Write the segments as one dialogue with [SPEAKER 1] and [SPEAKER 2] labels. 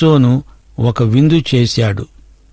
[SPEAKER 1] సంసోను ఒక విందు చేశాడు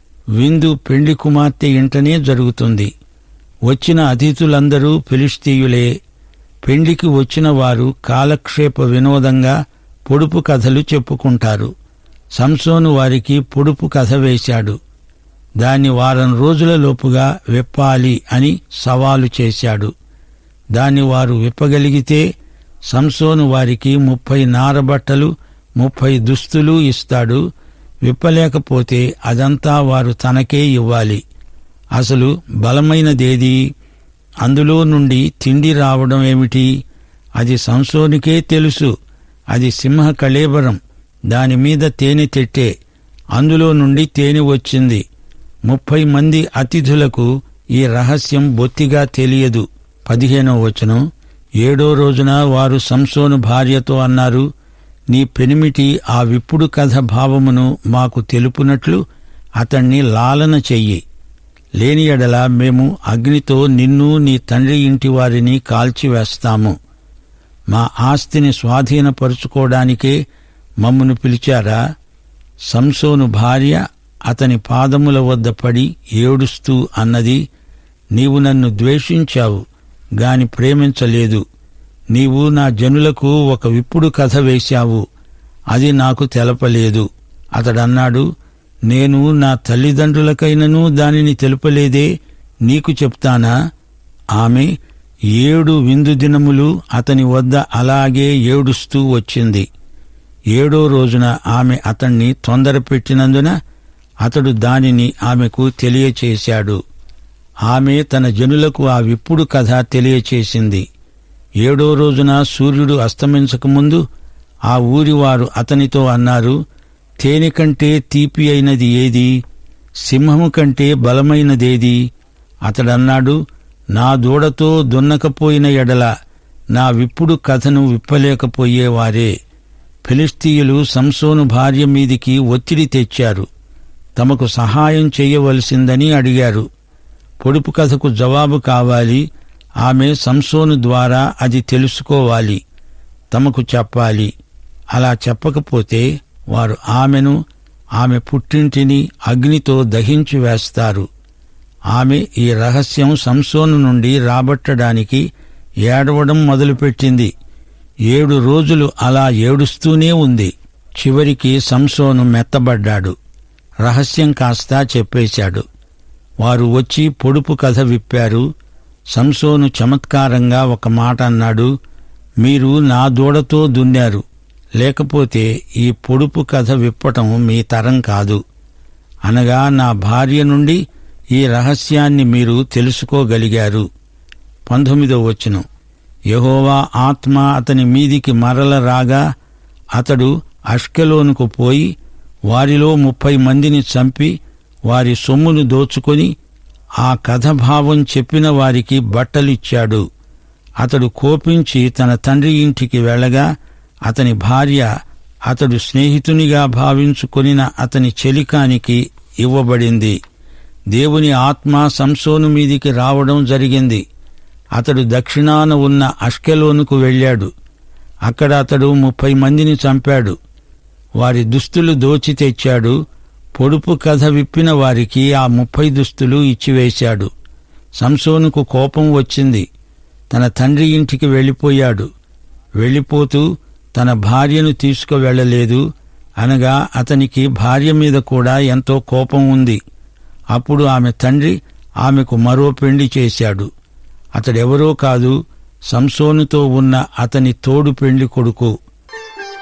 [SPEAKER 1] విందు పెండ్లి కుమార్తె ఇంటనే జరుగుతుంది వచ్చిన అతిథులందరూ ఫిలిస్తీయులే పెండ్లికి వచ్చిన వారు కాలక్షేప వినోదంగా పొడుపు కథలు చెప్పుకుంటారు సంసోను వారికి పొడుపు కథ వేశాడు దాన్ని వారం రోజుల లోపుగా విప్పాలి అని సవాలు చేశాడు దాన్ని వారు విప్పగలిగితే సంసోను వారికి ముప్పై నారబట్టలు ముప్పై దుస్తులు ఇస్తాడు విప్పలేకపోతే అదంతా వారు తనకే ఇవ్వాలి అసలు బలమైనదేది అందులో నుండి తిండి రావడం ఏమిటి అది సంసోనికే తెలుసు అది సింహ కళేబరం దానిమీద తేనె తెట్టే అందులో నుండి తేనె వచ్చింది ముప్పై మంది అతిథులకు ఈ రహస్యం బొత్తిగా తెలియదు పదిహేనో వచనం ఏడో రోజున వారు సంసోను భార్యతో అన్నారు నీ పెనిమిటి ఆ విప్పుడు కథ భావమును మాకు తెలుపునట్లు అతణ్ణి లాలన చెయ్యి లేని ఎడల మేము అగ్నితో నిన్ను నీ తండ్రి ఇంటి వారిని కాల్చివేస్తాము మా ఆస్తిని స్వాధీనపరుచుకోవడానికే మమ్మను పిలిచారా సంసోను భార్య అతని పాదముల వద్ద పడి ఏడుస్తూ అన్నది నీవు నన్ను ద్వేషించావు గాని ప్రేమించలేదు నీవు నా జనులకు ఒక విప్పుడు కథ వేశావు అది నాకు తెలపలేదు అతడన్నాడు నేను నా తల్లిదండ్రులకైనను దానిని తెలుపలేదే నీకు చెప్తానా ఆమె ఏడు విందు దినములు అతని వద్ద అలాగే ఏడుస్తూ వచ్చింది ఏడో రోజున ఆమె అతణ్ణి తొందరపెట్టినందున అతడు దానిని ఆమెకు తెలియచేశాడు ఆమె తన జనులకు ఆ విప్పుడు కథ తెలియచేసింది ఏడో రోజున సూర్యుడు అస్తమించకముందు ఆ ఊరివారు అతనితో అన్నారు తేనె కంటే తీపి అయినది ఏది సింహము కంటే బలమైనదేది అతడన్నాడు నా దూడతో దున్నకపోయిన ఎడల నా విప్పుడు కథను విప్పలేకపోయేవారే ఫిలిస్తీయులు సంసోను భార్య మీదికి ఒత్తిడి తెచ్చారు తమకు సహాయం చేయవలసిందని అడిగారు పొడుపు కథకు జవాబు కావాలి ఆమె సంసోను ద్వారా అది తెలుసుకోవాలి తమకు చెప్పాలి అలా చెప్పకపోతే వారు ఆమెను ఆమె పుట్టింటిని అగ్నితో దహించి వేస్తారు ఆమె ఈ రహస్యం సంసోను నుండి రాబట్టడానికి ఏడవడం మొదలుపెట్టింది ఏడు రోజులు అలా ఏడుస్తూనే ఉంది చివరికి సంసోను మెత్తబడ్డాడు రహస్యం కాస్తా చెప్పేశాడు వారు వచ్చి పొడుపు కథ విప్పారు సంసోను చమత్కారంగా ఒక మాట అన్నాడు మీరు నా దూడతో దున్నారు లేకపోతే ఈ పొడుపు కథ విప్పటం మీ తరం కాదు అనగా నా భార్య నుండి ఈ రహస్యాన్ని మీరు తెలుసుకోగలిగారు పంతొమ్మిదో వచనం యహోవా ఆత్మ అతని మీదికి మరల రాగా అతడు అష్కెలోనుకు పోయి వారిలో ముప్పై మందిని చంపి వారి సొమ్మును దోచుకొని ఆ కథ భావం చెప్పిన వారికి బట్టలిచ్చాడు అతడు కోపించి తన తండ్రి ఇంటికి వెళ్ళగా అతని భార్య అతడు స్నేహితునిగా భావించుకొనిన అతని చెలికానికి ఇవ్వబడింది దేవుని ఆత్మ సంసోను మీదికి రావడం జరిగింది అతడు దక్షిణాన ఉన్న అష్కెలోనుకు వెళ్ళాడు అక్కడ అతడు ముప్పై మందిని చంపాడు వారి దుస్తులు దోచి తెచ్చాడు పొడుపు కథ విప్పిన వారికి ఆ ముప్పై దుస్తులు ఇచ్చివేశాడు సంసోనుకు కోపం వచ్చింది తన తండ్రి ఇంటికి వెళ్ళిపోయాడు వెళ్ళిపోతూ తన భార్యను తీసుకువెళ్ళలేదు అనగా అతనికి భార్య మీద కూడా ఎంతో కోపం ఉంది అప్పుడు ఆమె తండ్రి ఆమెకు మరో పెళ్లి చేశాడు అతడెవరో కాదు సంసోనుతో ఉన్న అతని తోడు పెళ్లి కొడుకు